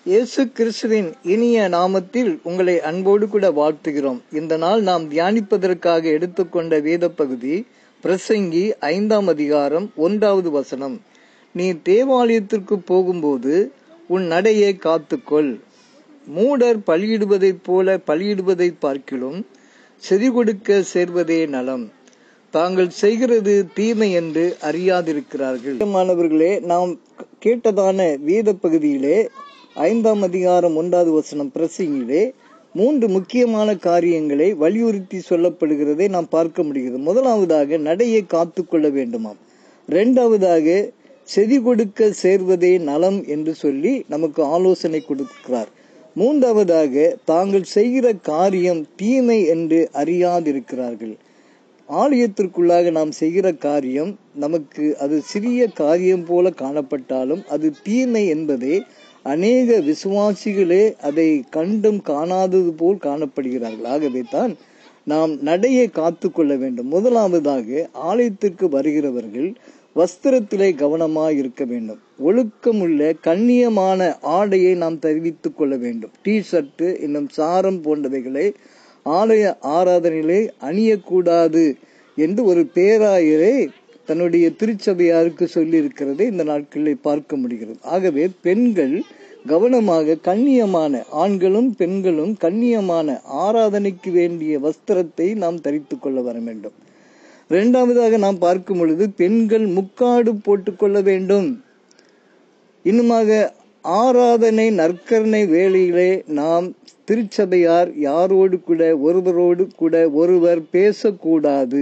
இயேசு கிறிஸ்துவின் இனிய நாமத்தில் உங்களை அன்போடு கூட வாழ்த்துகிறோம் இந்த நாள் நாம் தியானிப்பதற்காக எடுத்துக்கொண்ட வேத பகுதி பிரசங்கி ஐந்தாம் அதிகாரம் ஒன்றாவது வசனம் நீ தேவாலயத்திற்கு போகும்போது உன் நடையை காத்துக்கொள் மூடர் பலியிடுவதைப் போல பலியிடுவதை பார்க்கிலும் செதி கொடுக்க சேர்வதே நலம் தாங்கள் செய்கிறது தீமை என்று அறியாதிருக்கிறார்கள் மாணவர்களே நாம் கேட்டதான வேத பகுதியிலே ஐந்தாம் அதிகாரம் ஒன்றாவது வசனம் பிரசங்கிலே மூன்று முக்கியமான காரியங்களை வலியுறுத்தி சொல்லப்படுகிறதை நாம் பார்க்க முடிகிறது முதலாவதாக நடையை காத்து கொள்ள வேண்டுமாம் இரண்டாவதாக செதி கொடுக்க சேர்வதே நலம் என்று சொல்லி நமக்கு ஆலோசனை கொடுக்கிறார் மூன்றாவதாக தாங்கள் செய்கிற காரியம் தீமை என்று அறியாதிருக்கிறார்கள் ஆலயத்திற்குள்ளாக நாம் செய்கிற காரியம் நமக்கு அது சிறிய காரியம் போல காணப்பட்டாலும் அது தீமை என்பதை அநேக விசுவாசிகளே அதை கண்டும் காணாதது போல் காணப்படுகிறார்கள் ஆகவே தான் நாம் நடையை காத்து கொள்ள வேண்டும் முதலாவதாக ஆலயத்திற்கு வருகிறவர்கள் வஸ்திரத்திலே கவனமாக இருக்க வேண்டும் ஒழுக்கமுள்ள கண்ணியமான ஆடையை நாம் தெரிவித்துக் கொள்ள வேண்டும் டி ஷர்ட்டு இன்னும் சாரம் போன்றவைகளை ஆலய ஆராதனையிலே அணியக்கூடாது என்று ஒரு பேராயரை தன்னுடைய திருச்சபையாருக்கு சொல்லி இருக்கிறதை இந்த நாட்களில் பார்க்க முடிகிறது ஆகவே பெண்கள் கவனமாக கண்ணியமான ஆண்களும் பெண்களும் கண்ணியமான ஆராதனைக்கு வேண்டிய வஸ்திரத்தை நாம் தரித்துக் கொள்ள வர வேண்டும் இரண்டாவதாக நாம் பார்க்கும் பொழுது பெண்கள் முக்காடு போட்டுக்கொள்ள வேண்டும் இன்னுமாக ஆராதனை நற்கரணை வேளையிலே நாம் திருச்சபையார் யாரோடு கூட ஒருவரோடு கூட ஒருவர் பேசக்கூடாது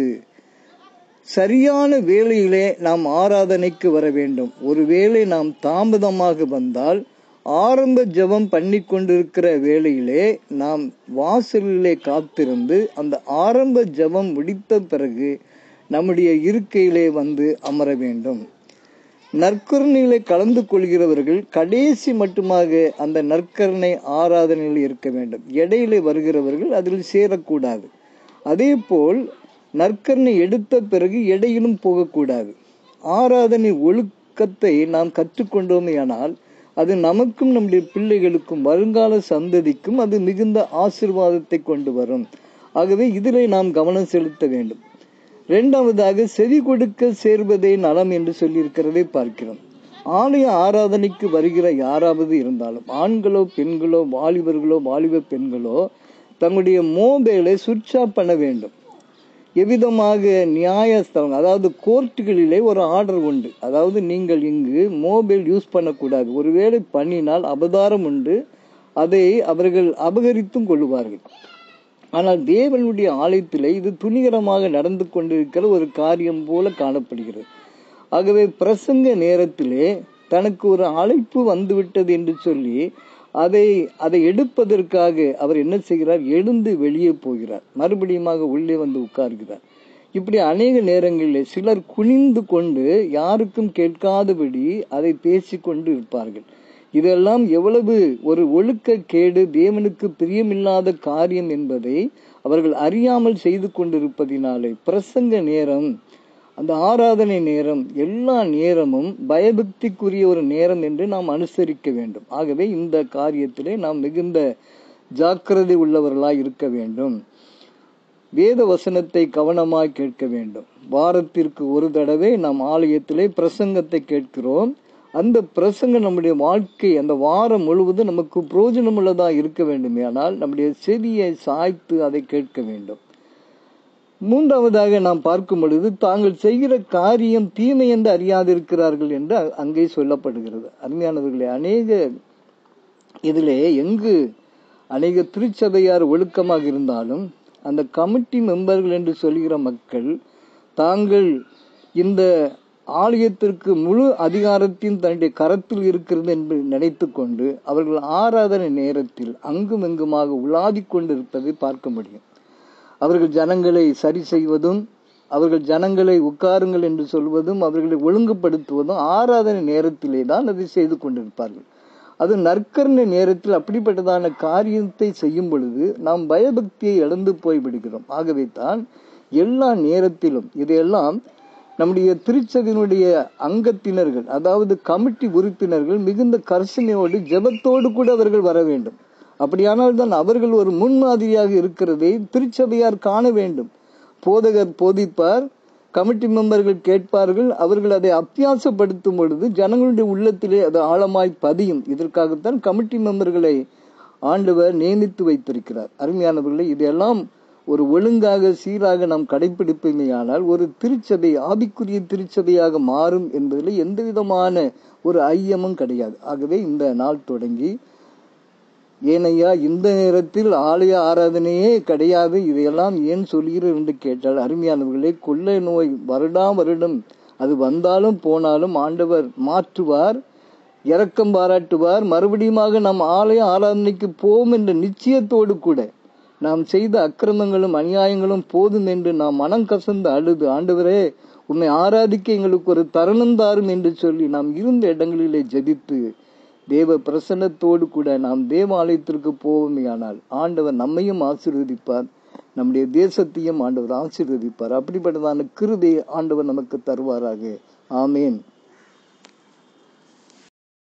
சரியான வேளையிலே நாம் ஆராதனைக்கு வர வேண்டும் ஒருவேளை நாம் தாமதமாக வந்தால் ஆரம்ப ஜபம் பண்ணி கொண்டிருக்கிற வேளையிலே நாம் வாசலிலே காத்திருந்து அந்த ஆரம்ப ஜபம் முடித்த பிறகு நம்முடைய இருக்கையிலே வந்து அமர வேண்டும் நற்கருணையிலே கலந்து கொள்கிறவர்கள் கடைசி மட்டுமாக அந்த நற்கருணை ஆராதனையில் இருக்க வேண்டும் இடையிலே வருகிறவர்கள் அதில் சேரக்கூடாது அதே போல் நற்கருணை எடுத்த பிறகு இடையிலும் போகக்கூடாது ஆராதனை ஒழுக்கத்தை நாம் கற்றுக்கொண்டோமேயானால் அது நமக்கும் நம்முடைய பிள்ளைகளுக்கும் வருங்கால சந்ததிக்கும் அது மிகுந்த ஆசிர்வாதத்தை கொண்டு வரும் ஆகவே இதிலே நாம் கவனம் செலுத்த வேண்டும் இரண்டாவதாக செவி கொடுக்க சேர்வதே நலம் என்று சொல்லியிருக்கிறதை பார்க்கிறோம் ஆலய ஆராதனைக்கு வருகிற யாராவது இருந்தாலும் ஆண்களோ பெண்களோ வாலிபர்களோ வாலிப பெண்களோ தங்களுடைய மொபைலை சுவிட்ச் ஆஃப் பண்ண வேண்டும் எவ்விதமாக நியாயஸ்தலம் அதாவது கோர்ட்டுகளிலே ஒரு ஆர்டர் உண்டு அதாவது நீங்கள் இங்கு மொபைல் யூஸ் பண்ணக்கூடாது ஒருவேளை பண்ணினால் அபதாரம் உண்டு அதை அவர்கள் அபகரித்தும் கொள்ளுவார்கள் ஆனால் தேவனுடைய ஆலயத்திலே இது துணிகரமாக நடந்து கொண்டிருக்கிற ஒரு காரியம் போல காணப்படுகிறது ஆகவே பிரசங்க நேரத்திலே தனக்கு ஒரு அழைப்பு வந்துவிட்டது என்று சொல்லி அதை அதை எடுப்பதற்காக அவர் என்ன செய்கிறார் எழுந்து வெளியே போகிறார் மறுபடியுமாக உள்ளே வந்து உட்கார்கிறார் இப்படி அநேக நேரங்களில் சிலர் குனிந்து கொண்டு யாருக்கும் கேட்காதபடி அதை பேசிக்கொண்டு இருப்பார்கள் இதெல்லாம் எவ்வளவு ஒரு ஒழுக்க கேடு தேவனுக்கு பிரியமில்லாத காரியம் என்பதை அவர்கள் அறியாமல் செய்து கொண்டிருப்பதினாலே பிரசங்க நேரம் அந்த ஆராதனை நேரம் எல்லா நேரமும் பயபக்திக்குரிய ஒரு நேரம் என்று நாம் அனுசரிக்க வேண்டும் ஆகவே இந்த காரியத்திலே நாம் மிகுந்த ஜாக்கிரதை உள்ளவர்களாய் இருக்க வேண்டும் வேத வசனத்தை கவனமாய் கேட்க வேண்டும் வாரத்திற்கு ஒரு தடவை நாம் ஆலயத்திலே பிரசங்கத்தை கேட்கிறோம் அந்த பிரசங்கம் நம்முடைய வாழ்க்கை அந்த வாரம் முழுவதும் நமக்கு புரோஜனம் உள்ளதா இருக்க வேண்டும் ஆனால் நம்முடைய செவியை சாய்த்து அதை கேட்க வேண்டும் மூன்றாவதாக நாம் பார்க்கும் பொழுது தாங்கள் செய்கிற காரியம் தீமை என்று அறியாதிருக்கிறார்கள் என்று அங்கே சொல்லப்படுகிறது அருமையானவர்களே அநேக இதிலே எங்கு அநேக திருச்சபையார் ஒழுக்கமாக இருந்தாலும் அந்த கமிட்டி மெம்பர்கள் என்று சொல்கிற மக்கள் தாங்கள் இந்த ஆலயத்திற்கு முழு அதிகாரத்தையும் தன்னுடைய கரத்தில் இருக்கிறது என்று நினைத்து கொண்டு அவர்கள் ஆராதனை நேரத்தில் அங்கும் இங்குமாக உலாதி கொண்டிருப்பதை பார்க்க முடியும் அவர்கள் ஜனங்களை சரி செய்வதும் அவர்கள் ஜனங்களை உட்காருங்கள் என்று சொல்வதும் அவர்களை ஒழுங்குபடுத்துவதும் ஆராதனை நேரத்திலே தான் அதை செய்து கொண்டிருப்பார்கள் அது நற்கரணை நேரத்தில் அப்படிப்பட்டதான காரியத்தை செய்யும் பொழுது நாம் பயபக்தியை இழந்து போய்விடுகிறோம் ஆகவே தான் எல்லா நேரத்திலும் இதையெல்லாம் நம்முடைய திருச்சதியினுடைய அங்கத்தினர்கள் அதாவது கமிட்டி உறுப்பினர்கள் மிகுந்த கரிசனையோடு ஜெபத்தோடு கூட அவர்கள் வர வேண்டும் அப்படியானால் தான் அவர்கள் ஒரு முன்மாதிரியாக இருக்கிறதை திருச்சபையார் காண வேண்டும் போதகர் போதிப்பார் கமிட்டி மெம்பர்கள் கேட்பார்கள் அவர்கள் அதை அத்தியாசப்படுத்தும் பொழுது ஜனங்களுடைய உள்ளத்திலே அது ஆழமாய் பதியும் இதற்காகத்தான் கமிட்டி மெம்பர்களை ஆண்டவர் நியமித்து வைத்திருக்கிறார் அருமையானவர்களே இதெல்லாம் ஒரு ஒழுங்காக சீராக நாம் கடைபிடிப்போமேயானால் ஒரு திருச்சபை ஆவிக்குரிய திருச்சபையாக மாறும் என்பதில் எந்த விதமான ஒரு ஐயமும் கிடையாது ஆகவே இந்த நாள் தொடங்கி ஏனையா இந்த நேரத்தில் ஆலய ஆராதனையே கிடையாது இதையெல்லாம் ஏன் சொல்கிறேன் என்று கேட்டால் அருமையானவர்களே கொள்ளை நோய் வருடா வருடம் அது வந்தாலும் போனாலும் ஆண்டவர் மாற்றுவார் இரக்கம் பாராட்டுவார் மறுபடியுமாக நாம் ஆலய ஆராதனைக்கு போவோம் என்ற நிச்சயத்தோடு கூட நாம் செய்த அக்கிரமங்களும் அநியாயங்களும் போதும் என்று நாம் மனம் கசந்து அழுது ஆண்டவரே உன்னை ஆராதிக்க எங்களுக்கு ஒரு தருணம் தாரும் என்று சொல்லி நாம் இருந்த இடங்களிலே ஜெபித்து தேவ பிரசன்னத்தோடு கூட நாம் தேவாலயத்திற்கு போவோமேயானால் ஆண்டவர் நம்மையும் ஆசீர்வதிப்பார் நம்முடைய தேசத்தையும் ஆண்டவர் ஆசீர்வதிப்பார் அப்படிப்பட்டதான கிருபையை ஆண்டவர் நமக்கு தருவாராக ஆமேன்